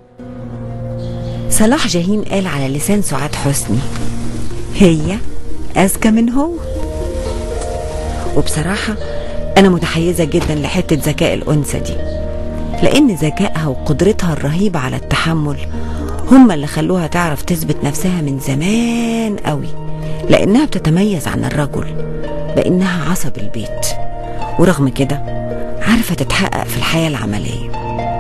صلاح جاهين قال على لسان سعاد حسني هي أذكى من هو وبصراحة أنا متحيزة جدا لحتة ذكاء الأنثى دي لأن ذكائها وقدرتها الرهيبة على التحمل هما اللي خلوها تعرف تثبت نفسها من زمان قوي لأنها بتتميز عن الرجل بأنها عصب البيت ورغم كده عارفة تتحقق في الحياة العملية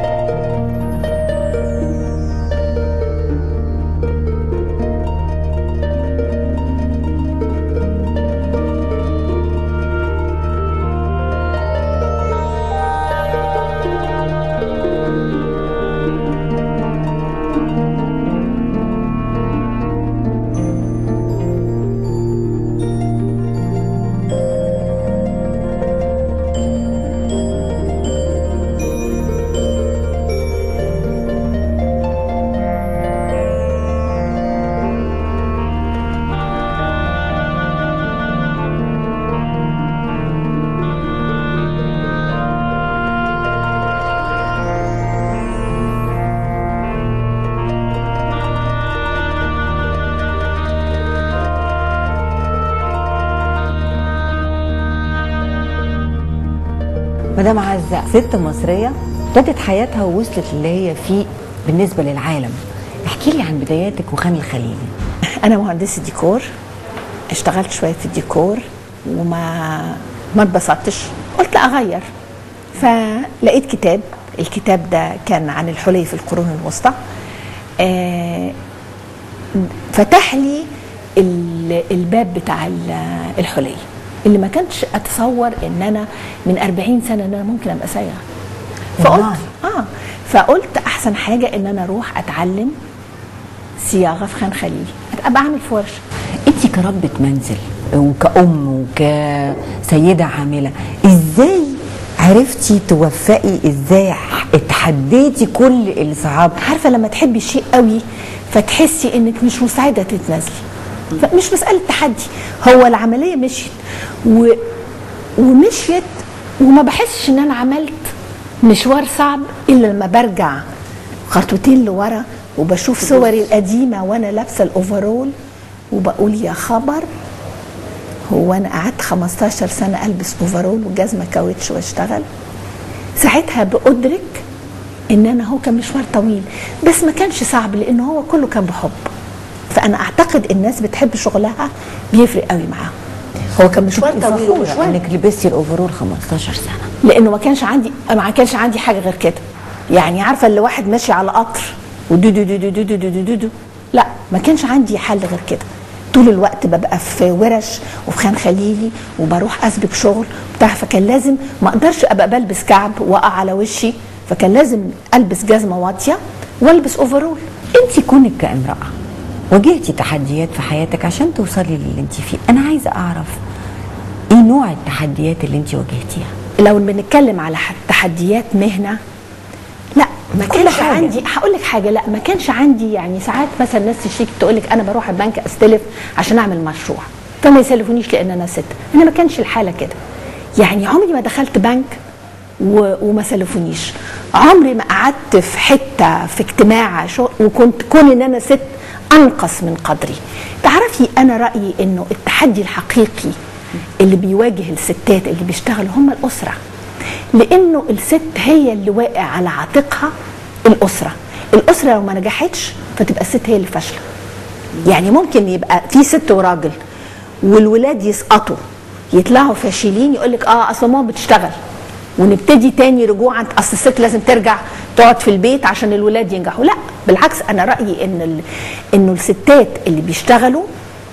مدام عزة ست مصرية ابتدت حياتها ووصلت اللي هي فيه بالنسبة للعالم احكي لي عن بداياتك وخان الخليلي انا مهندسه ديكور اشتغلت شويه في الديكور وما ما اتبسطتش قلت لا اغير فلقيت كتاب الكتاب ده كان عن الحلي في القرون الوسطى آه، فتح لي ال- الباب بتاع ال- الحلي اللي ما كانش اتصور ان انا من 40 سنه ان انا ممكن ابقى صايغه فقلت اه فقلت احسن حاجه ان انا اروح اتعلم صياغه في خان خليلي ابقى اعمل في ورشه انت كربة منزل وكأم وكسيدة عاملة ازاي عرفتي توفقي ازاي اتحديتي كل الصعاب عارفه لما تحبي شيء قوي فتحسي انك مش مساعده تتنازلي مش مساله تحدي هو العمليه مشيت و... ومشيت وما بحسش ان انا عملت مشوار صعب الا لما برجع خطوتين لورا وبشوف صوري القديمه وانا لابسه الاوفرول وبقول يا خبر هو انا قعدت 15 سنه البس اوفرول وجزمه كاوتش واشتغل ساعتها بأدرك ان انا هو كان مشوار طويل بس ما كانش صعب لان هو كله كان بحب فانا اعتقد الناس بتحب شغلها بيفرق قوي معاهم هو كان مشوار طويل فخورة ومشوار انك لبستي الاوفرول 15 سنة لانه ما كانش عندي ما كانش عندي حاجه غير كده يعني عارفه اللي واحد ماشي على قطر ودو دو دو دو دو دو دو دو دو دو. لا ما كانش عندي حل غير كده طول الوقت ببقى في ورش وفي خان خليلي وبروح اسبق شغل بتاع فكان لازم ما اقدرش ابقى بلبس كعب واقع على وشي فكان لازم البس جزمه واطيه والبس اوفرول انت كونك كامرأة واجهتي تحديات في حياتك عشان توصلي للي انت فيه انا عايزة اعرف ايه نوع التحديات اللي انت واجهتيها لو بنتكلم على ح- تحديات مهنه لا ما كل كانش حاجة. عندي هقول لك حاجه لا ما كانش عندي يعني ساعات مثلا ناس تشيك تقول لك انا بروح البنك استلف عشان اعمل مشروع فما يسلفونيش لان انا ست انا ما كانش الحاله كده يعني عمري ما دخلت بنك و... وما سلفونيش عمري ما قعدت في حته في اجتماع شو... وكنت كون ان انا ست انقص من قدري تعرفي انا رايي انه التحدي الحقيقي اللي بيواجه الستات اللي بيشتغلوا هم الاسره لانه الست هي اللي واقع على عاتقها الاسره الاسره لو ما نجحتش فتبقى الست هي اللي فاشله يعني ممكن يبقى في ست وراجل والولاد يسقطوا يطلعوا فاشلين يقول لك اه اصل ماما بتشتغل ونبتدي تاني رجوعا اصل الست لازم ترجع تقعد في البيت عشان الولاد ينجحوا لا بالعكس انا رايي ان ال... انه الستات اللي بيشتغلوا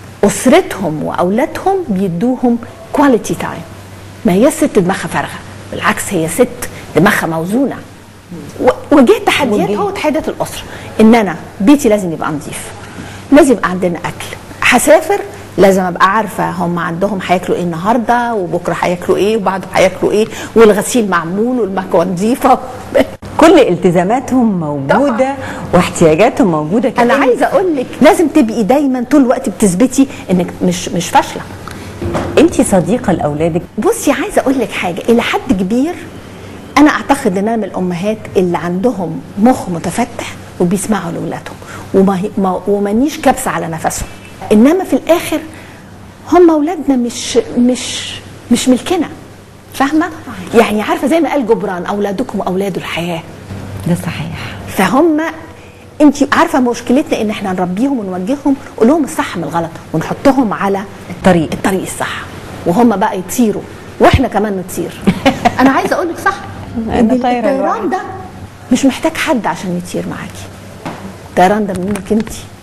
اسرتهم واولادهم بيدوهم كواليتي تايم ما هي الست دماغها فارغه بالعكس هي ست دماغها موزونه و- واجهت تحديات واجهت. هو تحديات الاسره ان انا بيتي لازم يبقى نظيف لازم يبقى عندنا اكل هسافر لازم ابقى عارفه هم عندهم هياكلوا ايه النهارده وبكره هياكلوا ايه وبعده هياكلوا ايه والغسيل معمول والمكوى نظيفه كل التزاماتهم موجودة واحتياجاتهم موجودة انا كمان. عايزه اقول لك لازم تبقي دايما طول الوقت بتثبتي انك مش مش فاشله انت صديقة لاولادك بصي عايزه اقول لك حاجه الى حد كبير انا اعتقد ان انا من الامهات اللي عندهم مخ متفتح وبيسمعوا لاولادهم وما هي- ما- ومانيش كبسه على نفسهم انما في الاخر هم اولادنا مش مش مش ملكنا فاهمه يعني عارفه زي ما قال جبران اولادكم اولاد الحياه ده صحيح فهم انت عارفه مشكلتنا ان احنا نربيهم ونوجههم نقول لهم الصح من الغلط ونحطهم على الطريق الطريق الصح وهم بقى يطيروا واحنا كمان نطير انا عايزه اقول لك صح ان أنا طايرة الطيران لوحدي. ده مش محتاج حد عشان يطير معاكي الطيران ده منك انت